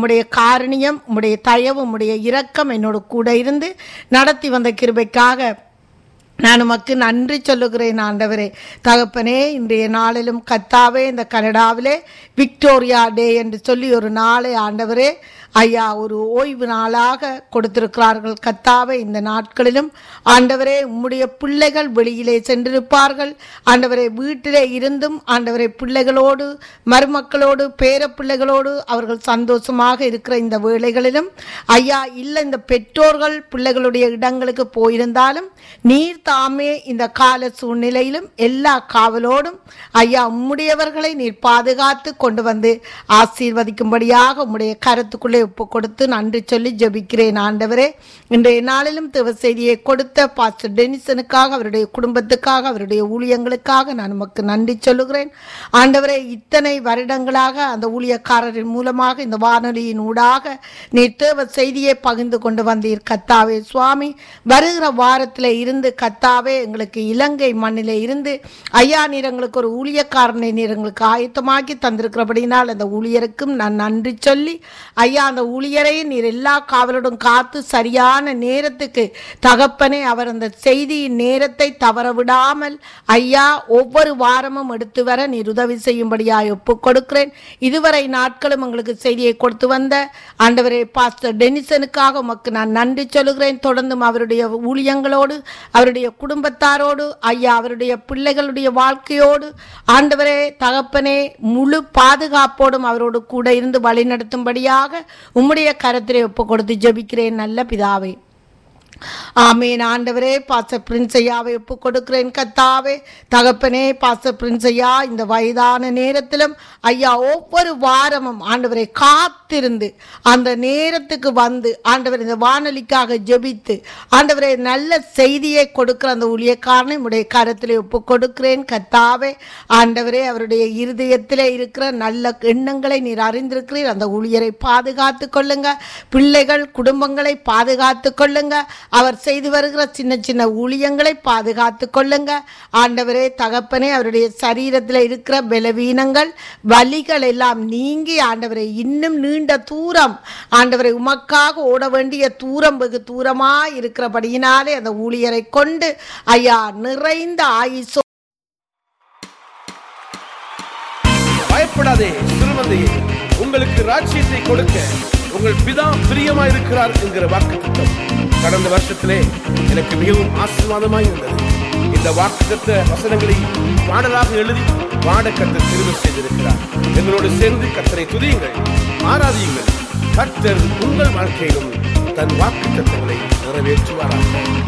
உம்முடைய காரணியம் உம்முடைய தயவு உம்முடைய இரக்கம் என்னோட கூட இருந்து நடத்தி வந்த கிருபைக்காக நான் உமக்கு நன்றி சொல்லுகிறேன் ஆண்டவரே தகப்பனே இன்றைய நாளிலும் கத்தாவே இந்த கனடாவிலே விக்டோரியா டே என்று சொல்லி ஒரு நாளை ஆண்டவரே ஐயா ஒரு ஓய்வு நாளாக கொடுத்திருக்கிறார்கள் கத்தாவே இந்த நாட்களிலும் ஆண்டவரே உம்முடைய பிள்ளைகள் வெளியிலே சென்றிருப்பார்கள் ஆண்டவரே வீட்டிலே இருந்தும் ஆண்டவரே பிள்ளைகளோடு மருமக்களோடு பேர பிள்ளைகளோடு அவர்கள் சந்தோஷமாக இருக்கிற இந்த வேளைகளிலும் ஐயா இல்லை இந்த பெற்றோர்கள் பிள்ளைகளுடைய இடங்களுக்கு போயிருந்தாலும் நீர் தாமே இந்த கால சூழ்நிலையிலும் எல்லா காவலோடும் ஐயா உம்முடையவர்களை நீர் பாதுகாத்து கொண்டு வந்து ஆசீர்வதிக்கும்படியாக உம்முடைய கருத்துக்குள்ளே ஒப்பு கொடுத்து நன்றி சொல்லி ஜெபிக்கிறேன் ஆண்டவரே இன்றைய நாளிலும் தேவ செய்தியை கொடுத்த பாஸ்டர் டெனிசனுக்காக அவருடைய குடும்பத்துக்காக அவருடைய ஊழியங்களுக்காக நான் உமக்கு நன்றி சொல்லுகிறேன் ஆண்டவரே இத்தனை வருடங்களாக அந்த ஊழியக்காரரின் மூலமாக இந்த வானொலியின் ஊடாக நீர் தேவ செய்தியை பகிர்ந்து கொண்டு வந்தீர் கத்தாவே சுவாமி வருகிற வாரத்தில் இருந்து கத்தாவே எங்களுக்கு இலங்கை மண்ணிலே இருந்து ஐயா நீர் எங்களுக்கு ஒரு ஊழியக்காரனை நீர் எங்களுக்கு ஆயத்தமாக்கி தந்திருக்கிறபடினால் அந்த ஊழியருக்கும் நான் நன்றி சொல்லி ஐயா அந்த ஊழியரை நீர் எல்லா காவலோடும் காத்து சரியான நேரத்துக்கு தகப்பனே அவர் அந்த செய்தியின் நேரத்தை தவற விடாமல் ஐயா ஒவ்வொரு வாரமும் எடுத்து வர நீர் உதவி செய்யும்படியாய் ஒப்புக் கொடுக்கிறேன் இதுவரை நாட்களும் எங்களுக்கு செய்தியை கொடுத்து வந்த ஆண்டவரே பாஸ்டர் டெனிசனுக்காக உமக்கு நான் நன்றி சொல்லுகிறேன் தொடர்ந்தும் அவருடைய ஊழியங்களோடு அவருடைய குடும்பத்தாரோடு ஐயா அவருடைய பிள்ளைகளுடைய வாழ்க்கையோடு ஆண்டவரே தகப்பனே முழு பாதுகாப்போடும் அவரோடு கூட இருந்து வழிநடத்தும்படியாக உம்முடைய கரத்திலே ஒப்பு கொடுத்து ஜெபிக்கிறேன் நல்ல பிதாவே ஆமேன் ஆண்டவரே பாச பிரின்சையாவை ஒப்பு கொடுக்கிறேன் கத்தாவே தகப்பனே பாச பிரின்சையா இந்த வயதான நேரத்திலும் ஐயா ஒவ்வொரு வாரமும் ஆண்டவரை காத்திருந்து அந்த நேரத்துக்கு வந்து ஆண்டவர் இந்த வானொலிக்காக ஜெபித்து ஆண்டவரை நல்ல செய்தியை கொடுக்கிற அந்த ஊழியக்காரனை உடைய கரத்திலே ஒப்பு கொடுக்கிறேன் கத்தாவே ஆண்டவரே அவருடைய இருதயத்திலே இருக்கிற நல்ல எண்ணங்களை நீர் அறிந்திருக்கிறீர் அந்த ஊழியரை பாதுகாத்து கொள்ளுங்க பிள்ளைகள் குடும்பங்களை பாதுகாத்து கொள்ளுங்க அவர் செய்து வருகிற சின்ன சின்ன ஊழியங்களை பாதுகாத்து கொள்ளுங்க ஆண்டவரே தகப்பனே அவருடைய சரீரத்தில் இருக்கிற பலவீனங்கள் வலிகள் எல்லாம் நீங்கி ஆண்டவரை இன்னும் நீண்ட தூரம் ஆண்டவரை உமக்காக ஓட வேண்டிய தூரம் வெகு தூரமா இருக்கிறபடியினாலே அந்த ஊழியரை கொண்டு ஐயா நிறைந்த ஆயுசோ பயப்படாதே சிறுமந்தையே உங்களுக்கு ராஜ்யத்தை கொடுக்க உங்கள் பிதா பிரியமாய் இருக்கிறார் என்கிற வாக்கு கடந்த வருஷத்திலே எனக்கு மிகவும் ஆசீர்வாதமாய் இருந்தது இந்த வாக்கு வசனங்களை பாடலாக எழுதி பாடக்கத்தை திரும்ப செய்திருக்கிறார் எங்களோடு சேர்ந்து கத்தரை துதியுங்கள் ஆராதியுங்கள் கர்த்தர் உங்கள் வாழ்க்கையிலும் தன் வாக்கு நிறைவேற்றுவாராக